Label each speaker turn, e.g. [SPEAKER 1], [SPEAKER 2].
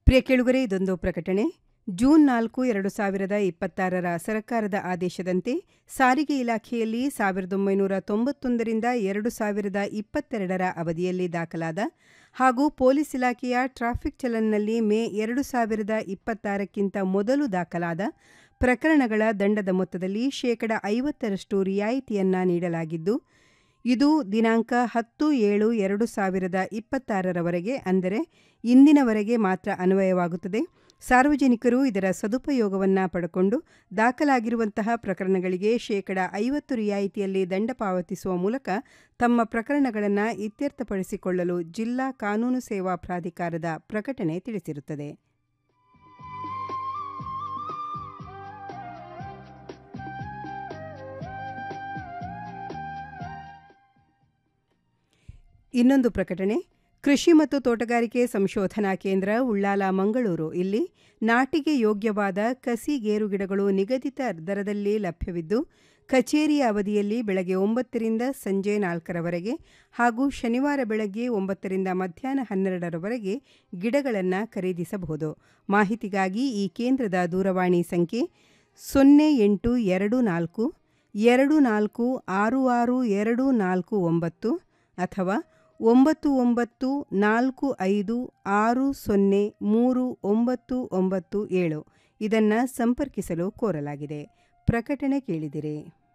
[SPEAKER 1] ಪ್ರಿಯ ಕೆಳುಗರೆ ಇದೊಂದು ಪ್ರಕಟಣೆ ಜೂನ್ ನಾಲ್ಕು ಎರಡು ಸಾವಿರದ ಇಪ್ಪತ್ತಾರರ ಸರ್ಕಾರದ ಆದೇಶದಂತೆ ಸಾರಿಗೆ ಇಲಾಖೆಯಲ್ಲಿ ಸಾವಿರದ ಒಂಬೈನೂರ ತೊಂಬತ್ತೊಂದರಿಂದ ಎರಡು ಸಾವಿರದ ಇಪ್ಪತ್ತೆರಡರ ಅವಧಿಯಲ್ಲಿ ದಾಖಲಾದ ಹಾಗೂ ಪೊಲೀಸ್ ಇಲಾಖೆಯ ಟ್ರಾಫಿಕ್ ಚಲನ್ನಲ್ಲಿ ಮೇ ಎರಡು ಸಾವಿರದ ಇಪ್ಪತ್ತಾರಕ್ಕಿಂತ ಮೊದಲು ದಾಖಲಾದ ಪ್ರಕರಣಗಳ ದಂಡದ ಮೊತ್ತದಲ್ಲಿ ಶೇಕಡ ಐವತ್ತರಷ್ಟು ರಿಯಾಯಿತಿಯನ್ನ ನೀಡಲಾಗಿದ್ದು ಇದು ದಿನಾಂಕ ಹತ್ತು ಏಳು ಎರಡು ಸಾವಿರದ ಇಪ್ಪತ್ತಾರರವರೆಗೆ ಅಂದರೆ ಇಂದಿನವರೆಗೆ ಮಾತ್ರ ಅನ್ವಯವಾಗುತ್ತದೆ ಸಾರ್ವಜನಿಕರು ಇದರ ಸದುಪಯೋಗವನ್ನು ಪಡೆಕೊಂಡು ದಾಖಲಾಗಿರುವಂತಹ ಪ್ರಕರಣಗಳಿಗೆ ಶೇಕಡ ಐವತ್ತು ರಿಯಾಯಿತಿಯಲ್ಲಿ ದಂಡ ಪಾವತಿಸುವ ಮೂಲಕ ತಮ್ಮ ಪ್ರಕರಣಗಳನ್ನು ಇತ್ಯರ್ಥಪಡಿಸಿಕೊಳ್ಳಲು ಜಿಲ್ಲಾ ಕಾನೂನು ಸೇವಾ ಪ್ರಾಧಿಕಾರದ ಪ್ರಕಟಣೆ ತಿಳಿಸಿರುತ್ತದೆ ಇನ್ನೊಂದು ಪ್ರಕಟಣೆ ಕೃಷಿ ಮತ್ತು ತೋಟಗಾರಿಕೆ ಸಂಶೋಧನಾ ಕೇಂದ್ರ ಉಳ್ಳಾಲ ಮಂಗಳೂರು ಇಲ್ಲಿ ನಾಟಿಗೆ ಯೋಗ್ಯವಾದ ಕಸಿ ಗೇರು ಗಿಡಗಳು ನಿಗದಿತ ದರದಲ್ಲಿ ಲಭ್ಯವಿದ್ದು ಕಚೇರಿಯ ಅವಧಿಯಲ್ಲಿ ಬೆಳಗ್ಗೆ ಒಂಬತ್ತರಿಂದ ಸಂಜೆ ನಾಲ್ಕರವರೆಗೆ ಹಾಗೂ ಶನಿವಾರ ಬೆಳಗ್ಗೆ ಒಂಬತ್ತರಿಂದ ಮಧ್ಯಾಹ್ನ ಹನ್ನೆರಡರವರೆಗೆ ಗಿಡಗಳನ್ನು ಖರೀದಿಸಬಹುದು ಮಾಹಿತಿಗಾಗಿ ಈ ಕೇಂದ್ರದ ದೂರವಾಣಿ ಸಂಖ್ಯೆ ಸೊನ್ನೆ ಎಂಟು ಎರಡು ನಾಲ್ಕು ಎರಡು ನಾಲ್ಕು ಆರು ಆರು ಎರಡು ನಾಲ್ಕು ಒಂಬತ್ತು ಅಥವಾ ಒಂಬತ್ತು ಒಂಬತ್ತು ನಾಲ್ಕು ಐದು ಆರು ಸೊನ್ನೆ ಮೂರು ಒಂಬತ್ತು ಒಂಬತ್ತು ಏಳು ಇದನ್ನು ಸಂಪರ್ಕಿಸಲು ಕೋರಲಾಗಿದೆ ಪ್ರಕಟಣೆ ಕೇಳಿದಿರಿ